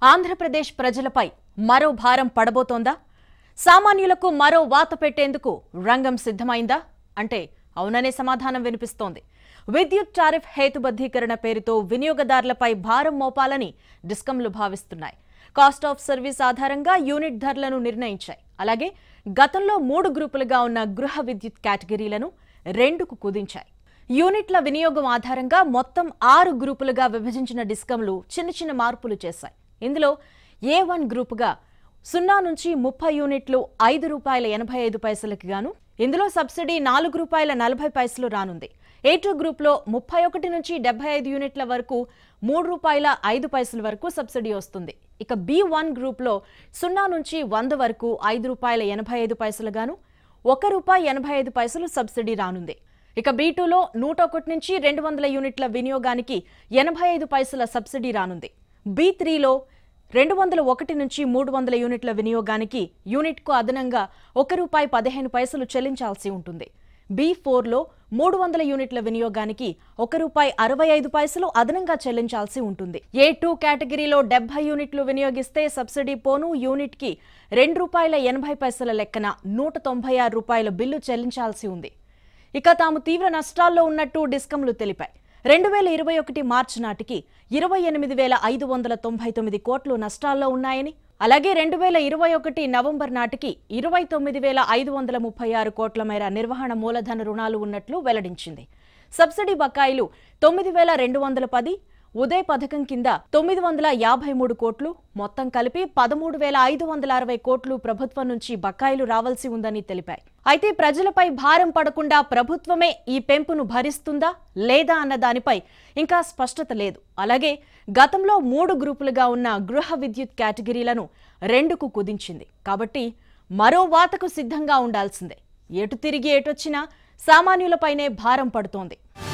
ఆంధ్రప్రదేశ్ ప్రజలపై మరో భారం పడబోతోందా సామాన్యులకు మరో వాత పెట్టేందుకు రంగం సిద్ధమైందా అంటే అవుననే సమాధానం వినిపిస్తోంది విద్యుత్ టారిఫ్ హేతుబద్ధీకరణ పేరుతో వినియోగదారులపై భారం మోపాలని డిస్కంలు భావిస్తున్నాయి కాస్ట్ ఆఫ్ సర్వీస్ ఆధారంగా యూనిట్ ధరలను నిర్ణయించాయి అలాగే గతంలో మూడు గ్రూపులుగా ఉన్న గృహ విద్యుత్ కేటగిరీలను రెండుకు కుదించాయి యూనిట్ల వినియోగం ఆధారంగా మొత్తం ఆరు గ్రూపులుగా విభజించిన డిస్కంలు చిన్న చిన్న మార్పులు చేశాయి ఇందులో ఏ వన్ గ్రూపుగా సున్నా నుంచి ముప్పై యూనిట్లు ఐదు రూపాయల ఎనభై ఐదు పైసలకి గాను ఇందులో సబ్సిడీ నాలుగు రూపాయల నలభై పైసలు రానుంది ఏ టూ గ్రూప్లో ముప్పై ఒకటి నుంచి డెబ్బై ఐదు యూనిట్ల వరకు మూడు రూపాయల ఐదు పైసల వరకు సబ్సిడీ వస్తుంది ఇక బి వన్ గ్రూప్లో సున్నా నుంచి వంద వరకు ఐదు రూపాయల ఎనభై ఐదు పైసలు గాను ఒక రూపాయి ఎనభై ఐదు పైసలు సబ్సిడీ రానుంది ఇక బీ టూలో నూట ఒకటి నుంచి రెండు వందల యూనిట్ల వినియోగానికి ఎనభై ఐదు పైసల సబ్సిడీ రానుంది బీ త్రీలో రెండు వందల ఒకటి నుంచి మూడు వందల యూనిట్ల వినియోగానికి యూనిట్కు అదనంగా ఒక రూపాయి పదిహేను పైసలు చెల్లించాల్సి ఉంటుంది బి ఫోర్లో మూడు వందల యూనిట్ల వినియోగానికి ఒక రూపాయి అరవై ఐదు పైసలు అదనంగా చెల్లించాల్సి ఉంటుంది ఏ టూ కేటగిరీలో డెబ్బై యూనిట్లు వినియోగిస్తే సబ్సిడీ పోను యూనిట్కి రెండు రూపాయల ఎనభై పైసల లెక్కన నూట తొంభై ఆరు రూపాయల బిల్లు చెల్లించాల్సి ఉంది ఇక తాము తీవ్ర నష్టాల్లో ఉన్నట్టు డిస్కంలు తెలిపాయి రెండు వేల ఇరవై ఒకటి మార్చి నాటికి ఇరవై ఎనిమిది వేల ఐదు వందల తొంభై తొమ్మిది కోట్లు నష్టాల్లో ఉన్నాయని అలాగే రెండు వేల ఇరవై ఒకటి నవంబర్ నాటికి ఇరవై తొమ్మిది వేల ఐదు వందల ముప్పై ఆరు కోట్ల మేర నిర్వహణ మూలధన రుణాలు ఉన్నట్లు వెల్లడించింది సబ్సిడీ బకాయిలు తొమ్మిది వేల రెండు వందల పది ఉదయ్ పథకం కింద తొమ్మిది వందల యాభై మూడు కోట్లు మొత్తం కలిపి పదమూడు వేల ఐదు వందల అరవై కోట్లు ప్రభుత్వం నుంచి బకాయిలు రావాల్సి ఉందని తెలిపాయి అయితే ప్రజలపై భారం పడకుండా ప్రభుత్వమే ఈ పెంపును భరిస్తుందా లేదా అన్న దానిపై ఇంకా స్పష్టత లేదు అలాగే గతంలో మూడు గ్రూపులుగా ఉన్న గృహ విద్యుత్ కేటగిరీలను రెండుకు కుదించింది కాబట్టి మరో వాతకు సిద్ధంగా ఉండాల్సిందే ఎటు తిరిగి ఎటొచ్చినా సామాన్యులపైనే భారం పడుతోంది